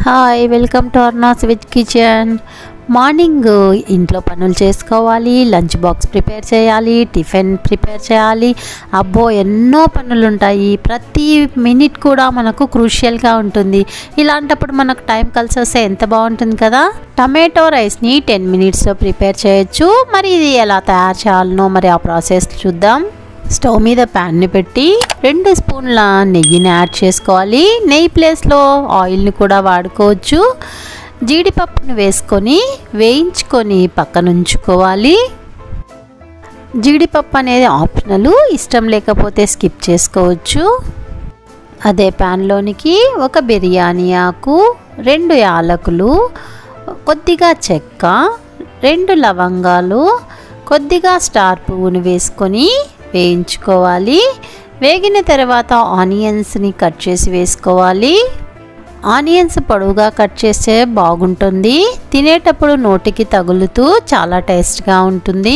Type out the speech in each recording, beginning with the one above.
hi welcome to Arna's veg kitchen morning ఇంట్లో పనులు చేసుకోవాలి లంచ్ బాక్స్ ప్రిపేర్ చేయాలి టిఫిన్ ప్రిపేర్ చేయాలి అబ్బో ఎన్నో పనులు ఉంటాయి ప్రతి మినిట్ కూడా మనకు క్రూషియల్గా ఉంటుంది ఇలాంటప్పుడు మనకు టైం కలిసి వస్తే ఎంత బాగుంటుంది కదా టమాటో రైస్ని టెన్ మినిట్స్లో ప్రిపేర్ చేయొచ్చు మరి ఇది ఎలా తయారు చేయాలనో మరి ఆ ప్రాసెస్ చూద్దాం స్టవ్ మీద ప్యాన్ని పెట్టి రెండు స్పూన్ల నెయ్యిని యాడ్ చేసుకోవాలి నెయ్యి ప్లేస్లో ఆయిల్ని కూడా వాడుకోవచ్చు జీడిపప్పును వేసుకొని వేయించుకొని పక్కన ఉంచుకోవాలి జీడిపప్పు అనేది ఆప్షనల్ ఇష్టం లేకపోతే స్కిప్ చేసుకోవచ్చు అదే ప్యాన్లోనికి ఒక బిర్యానీ ఆకు రెండు యాలకులు కొద్దిగా చెక్క రెండు లవంగాలు కొద్దిగా స్టార్ పువ్వును వేసుకొని వేయించుకోవాలి వేగిన తర్వాత ఆనియన్స్ని కట్ చేసి వేసుకోవాలి ఆనియన్స్ పొడవుగా కట్ చేస్తే బాగుంటుంది తినేటప్పుడు నోటికి తగులుతూ చాలా టేస్ట్గా ఉంటుంది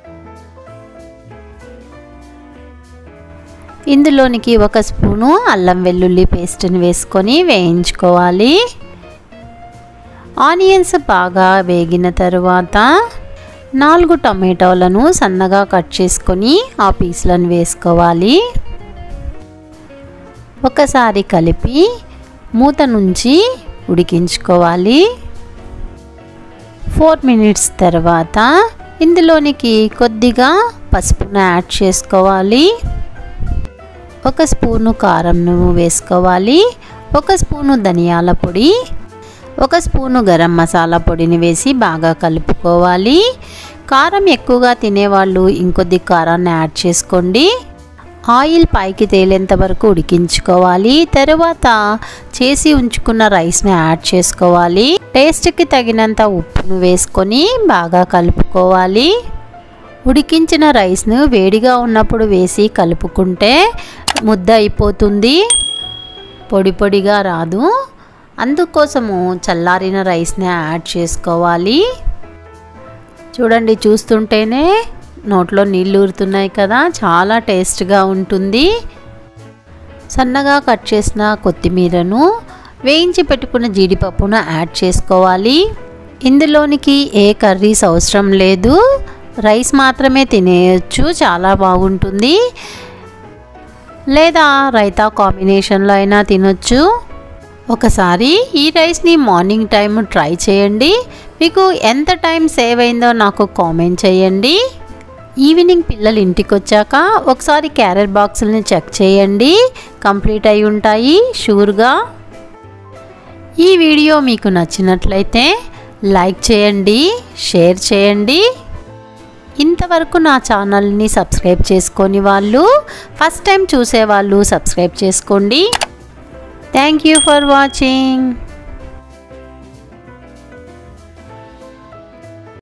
ఇందులోనికి ఒక స్పూను అల్లం వెల్లుల్లి పేస్ట్ని వేసుకొని వేయించుకోవాలి ఆనియన్స్ బాగా వేగిన తరువాత నాలుగు టమాటోలను సన్నగా కట్ చేసుకొని ఆ పీసులను వేసుకోవాలి ఒకసారి కలిపి మూత నుంచి ఉడికించుకోవాలి ఫోర్ మినిట్స్ తర్వాత ఇందులోనికి కొద్దిగా పసుపును యాడ్ చేసుకోవాలి ఒక స్పూను కారంను వేసుకోవాలి ఒక స్పూను ధనియాల పొడి ఒక స్పూను గరం మసాలా పొడిని వేసి బాగా కలుపుకోవాలి కారం ఎక్కువగా తినేవాళ్ళు ఇంకొద్ది కారాన్ని యాడ్ చేసుకోండి ఆయిల్ పైకి తేలేంత వరకు ఉడికించుకోవాలి తర్వాత చేసి ఉంచుకున్న రైస్ని యాడ్ చేసుకోవాలి టేస్ట్కి తగినంత ఉప్పును వేసుకొని బాగా కలుపుకోవాలి ఉడికించిన రైస్ను వేడిగా ఉన్నప్పుడు వేసి కలుపుకుంటే ముద్ద అయిపోతుంది పొడి పొడిగా రాదు అందుకోసము చల్లారిన రైస్ని యాడ్ చేసుకోవాలి చూడండి చూస్తుంటేనే నోట్లో నీళ్ళు ఊరుతున్నాయి కదా చాలా టేస్ట్గా ఉంటుంది సన్నగా కట్ చేసిన కొత్తిమీరను వేయించి పెట్టుకున్న జీడిపప్పును యాడ్ చేసుకోవాలి ఇందులోనికి ఏ కర్రీస్ అవసరం లేదు రైస్ మాత్రమే తినేయచ్చు చాలా బాగుంటుంది లేదా రైతా కాంబినేషన్లో అయినా తినొచ్చు ఒకసారి ఈ రైస్ని మార్నింగ్ టైం ట్రై చేయండి మీకు ఎంత టైం సేవ్ అయిందో నాకు కామెంట్ చేయండి ఈవినింగ్ పిల్లలు ఇంటికి వచ్చాక ఒకసారి క్యారెట్ బాక్సుల్ని చెక్ చేయండి కంప్లీట్ అయి ఉంటాయి షూర్గా ఈ వీడియో మీకు నచ్చినట్లయితే లైక్ చేయండి షేర్ చేయండి ఇంతవరకు నా ఛానల్ని సబ్స్క్రైబ్ చేసుకొని వాళ్ళు ఫస్ట్ టైం చూసేవాళ్ళు సబ్స్క్రైబ్ చేసుకోండి థ్యాంక్ యూ ఫర్ వాచింగ్